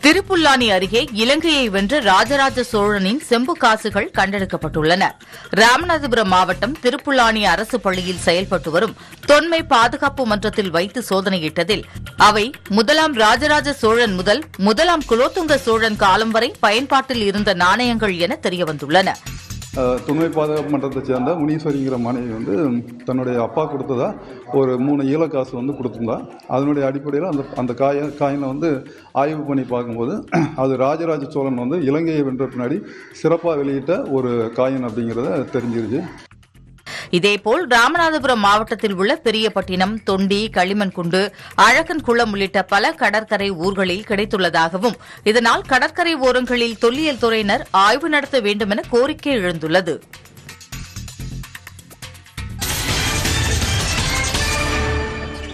திருப்புல்லானி அருகே இலங்கையை வென்ற ராஜராஜ சோழனின் செம்பு காசுகள் கண்டெடுக்கப்பட்டுள்ளன ராமநாதபுரம் மாவட்டம் திருப்புல்லானி அரசு பள்ளியில் செயல்பட்டு வரும் தொன்மை பாதுகாப்பு மன்றத்தில் வைத்து சோதனையிட்டதில் அவை முதலாம் ராஜராஜ சோழன் முதல் முதலாம் குலோத்துங்க சோழன் காலம் வரை பயன்பாட்டில் இருந்த நாணயங்கள் என தெரியவந்துள்ளன அஹ், துணை பாதுகாப்பு மன்றத்தை சேர்ந்த முனீஸ்வரிங்கிற மனைவி வந்து தன்னுடைய அப்பா கொடுத்ததா ஒரு மூணு ஈழக்காசு வந்து கொடுத்துருந்தா அதனுடைய அடிப்படையில் அந்த அந்த காய காயினை வந்து ஆய்வு பண்ணி பார்க்கும்போது அது ராஜராஜ சோழன் வந்து இலங்கையை வென்ற பின்னாடி சிறப்பாக வெளியிட்ட ஒரு காயின் அப்படிங்கிறத தெரிஞ்சிருச்சு இதேபோல் ராமநாதபுரம் மாவட்டத்தில் உள்ள பெரியபட்டினம் தொண்டி களிமண்குண்டு அழகன்குளம் உள்ளிட்ட பல கடற்கரை ஊர்களில் கிடைத்துள்ளதாகவும் இதனால் கடற்கரை ஓரங்களில் தொல்லியல் துறையினர் ஆய்வு நடத்த வேண்டுமென கோரிக்கை எழுந்துள்ளது